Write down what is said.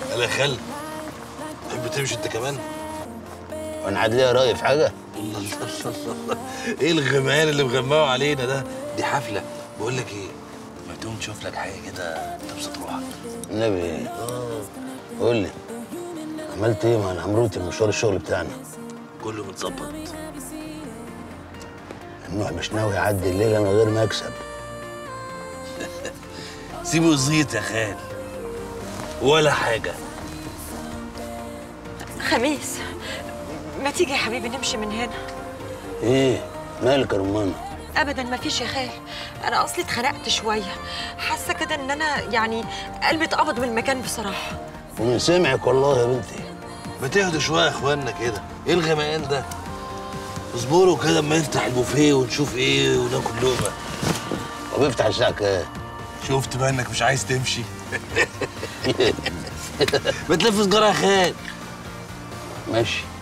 يلا يا خال تحب تمشي انت كمان وانا عاد ليا راي في حاجه الله الله الله الله ايه الغميان اللي مغمقوا علينا ده دي حفله بقول لك ايه ما تقوم تشوف لك حاجه كده تبسط روحك النبي قول لي عملت ايه مع العمروتي مشوار الشغل بتاعنا كله متظبط النوع مش ناوي يعدي الليله من غير ما يكسب سيبه يزيط يا خال ولا حاجه خميس ما تيجي يا حبيبي نمشي من هنا ايه مالك يا رمانه ابدا ما فيش يا خال انا اصلي اتخنقت شويه حاسه كده ان انا يعني قلبي اتقبض من المكان بصراحه ومن سمعك والله يا بنتي ما تهدوا شويه يا اخوانا كده ايه الغمقان ده اصبروا كده اما نفتح البوفيه ونشوف ايه وناكل لقمه وبيفتح الساعه كام شفت بقى انك مش عايز تمشي ما تلف سجاره يا خال ماشي